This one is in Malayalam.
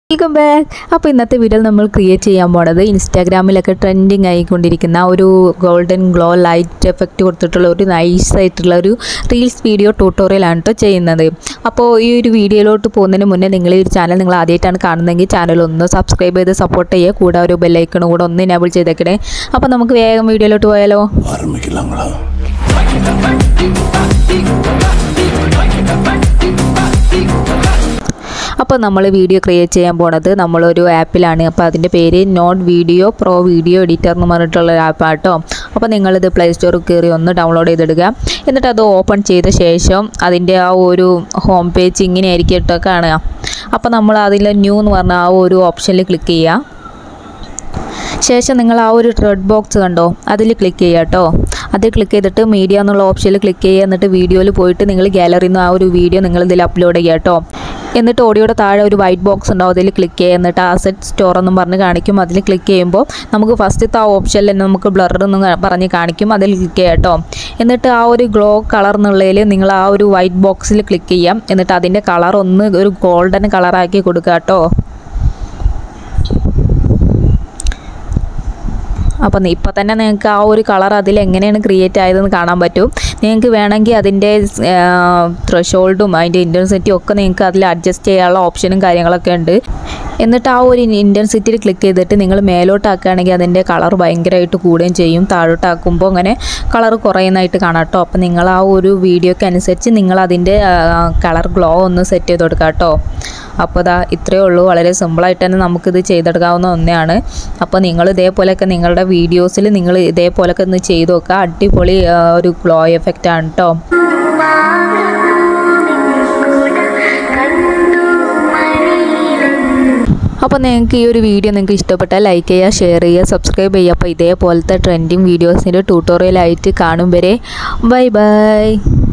വെൽക്കം ബാക്ക് അപ്പോൾ ഇന്നത്തെ വീഡിയോയിൽ നമ്മൾ ക്രിയേറ്റ് ചെയ്യാൻ പോണത് ഇൻസ്റ്റാഗ്രാമിലൊക്കെ ട്രെൻഡിങ് ആയിക്കൊണ്ടിരിക്കുന്ന ഒരു ഗോൾഡൻ ഗ്ലോ ലൈറ്റ് എഫക്റ്റ് കൊടുത്തിട്ടുള്ള ഒരു നൈസ് ആയിട്ടുള്ള ഒരു റീൽസ് വീഡിയോ ട്യൂട്ടോറിയലാണ് കേട്ടോ ചെയ്യുന്നത് അപ്പോൾ ഈ ഒരു വീഡിയോയിലോട്ട് പോകുന്നതിന് മുന്നേ നിങ്ങൾ ഈ ഒരു ചാനൽ നിങ്ങൾ ആദ്യമായിട്ടാണ് കാണുന്നതെങ്കിൽ ചാനൽ ഒന്ന് സബ്സ്ക്രൈബ് ചെയ്ത് സപ്പോർട്ട് ചെയ്യുക കൂടെ ഒരു ബെല്ലൈക്കണും കൂടെ ഒന്ന് എനേബിൾ ചെയ്തേക്കണേ അപ്പോൾ നമുക്ക് വേഗം വീഡിയോയിലോട്ട് പോയാലോ ஆரம்பிக்கலாங்களா അപ്പോൾ നമ്മൾ വീഡിയോ ക്രിയേറ്റ് ചെയ്യാൻ പോണത് നമ്മളൊരു ആപ്പിലാണ് അപ്പോൾ അതിൻ്റെ പേര് node video pro video editor എന്ന് പറഞ്ഞിട്ടുള്ള ഒരു ആപ്പാട്ടോ അപ്പോൾ നിങ്ങളിത് പ്ലേ സ്റ്റോറിൽ കയറി ഒന്ന് ഡൗൺലോഡ് ചെയ്തിടുക എന്നിട്ട് അത് ഓപ്പൺ ചെയ്ത ശേഷം അതിൻ്റെ ആ ഒരു ഹോം പേജ് ഇങ്ങനെ ആയിരിക്കും കേട്ടോ കാണുക അപ്പോൾ നമ്മൾ അതിൽ ന്യൂ എന്ന് പറഞ്ഞ ആ ഒരു ഓപ്ഷനിൽ ക്ലിക്ക് ചെയ്യുക ശേഷം നിങ്ങൾ ആ ഒരു റെഡ് ബോക്സ് കണ്ടോ അതിൽ ക്ലിക്ക് ചെയ്യുക കേട്ടോ അതിൽ ക്ലിക്ക് ചെയ്തിട്ട് മീഡിയ എന്നുള്ള ഓപ്ഷനിൽ ക്ലിക്ക് ചെയ്യുക എന്നിട്ട് വീഡിയോയിൽ പോയിട്ട് നിങ്ങൾ ഗാലറിയിൽ നിന്ന് ആ ഒരു വീഡിയോ നിങ്ങൾ ഇതിൽ അപ്ലോഡ് ചെയ്യുക കേട്ടോ എന്നിട്ട് ഓഡിയോയുടെ താഴെ ഒരു വൈറ്റ് ബോക്സ് ഉണ്ടാവും അതിൽ ക്ലിക്ക് ചെയ്യുക എന്നിട്ട് ആസെറ്റ് സ്റ്റോർ എന്നും പറഞ്ഞ് കാണിക്കും അതിൽ ക്ലിക്ക് ചെയ്യുമ്പോൾ നമുക്ക് ഫസ്റ്റത്തെ ആ ഓപ്ഷനിൽ തന്നെ നമുക്ക് ബ്ലർ എന്ന് കാ- പറഞ്ഞ് കാണിക്കും അതിൽ ക്ലിക്ക് ചെയ്യുക കേട്ടോ എന്നിട്ട് ആ ഒരു ഗ്ലോ കളർ എന്നുള്ളതിൽ നിങ്ങൾ ആ ഒരു വൈറ്റ് ബോക്സിൽ ക്ലിക്ക് ചെയ്യാം എന്നിട്ട് അതിൻ്റെ കളർ ഒന്ന് ഒരു ഗോൾഡൻ കളറാക്കി കൊടുക്കുക കേട്ടോ അപ്പം ഇപ്പം തന്നെ നിങ്ങൾക്ക് ആ ഒരു കളർ അതിൽ എങ്ങനെയാണ് ക്രിയേറ്റ് ആയതെന്ന് കാണാൻ പറ്റും നിങ്ങൾക്ക് വേണമെങ്കിൽ അതിൻ്റെ ത്രഷോൾഡും അതിൻ്റെ ഇൻറ്റൻസിറ്റിയും ഒക്കെ നിങ്ങൾക്ക് അതിൽ അഡ്ജസ്റ്റ് ചെയ്യാനുള്ള ഓപ്ഷനും കാര്യങ്ങളൊക്കെ ഉണ്ട് എന്നിട്ട് ആ ഒരു ഇൻറ്റൻസിറ്റിയിൽ ക്ലിക്ക് ചെയ്തിട്ട് നിങ്ങൾ മേലോട്ടാക്കുകയാണെങ്കിൽ അതിൻ്റെ കളർ ഭയങ്കരമായിട്ട് കൂടുകയും ചെയ്യും താഴോട്ടാക്കുമ്പോൾ അങ്ങനെ കളർ കുറയുന്നതായിട്ട് കാണാം കേട്ടോ അപ്പം നിങ്ങൾ ആ ഒരു വീഡിയോക്ക് അനുസരിച്ച് നിങ്ങൾ അതിൻ്റെ കളർ ഗ്ലോ ഒന്ന് സെറ്റ് ചെയ്ത് കൊടുക്കുക കേട്ടോ അപ്പോൾ ഇതാ ഇത്രയേ ഉള്ളൂ വളരെ സിമ്പിളായിട്ട് തന്നെ നമുക്കിത് ചെയ്തെടുക്കാവുന്ന ഒന്നാണ് അപ്പോൾ നിങ്ങൾ ഇതേപോലെയൊക്കെ നിങ്ങളുടെ വീഡിയോസിൽ നിങ്ങൾ ഇതേപോലെയൊക്കെ ഒന്ന് ചെയ്ത് നോക്കുക അടിപൊളി ആ, ഒരു ഗ്ലോ എഫക്റ്റ് ആണ് കേട്ടോ അപ്പോൾ നിങ്ങൾക്ക് ഈ ഒരു വീഡിയോ നിങ്ങൾക്ക് ഇഷ്ടപ്പെട്ടാൽ ലൈക്ക് ചെയ്യുക ഷെയർ ചെയ്യുക സബ്സ്ക്രൈബ് ചെയ്യുക അപ്പോൾ ഇതേപോലത്തെ ട്രെൻഡിങ് വീഡിയോസിൻ്റെ ട്യൂട്ടോറിയലായിട്ട് കാണും വരെ ബൈ ബൈ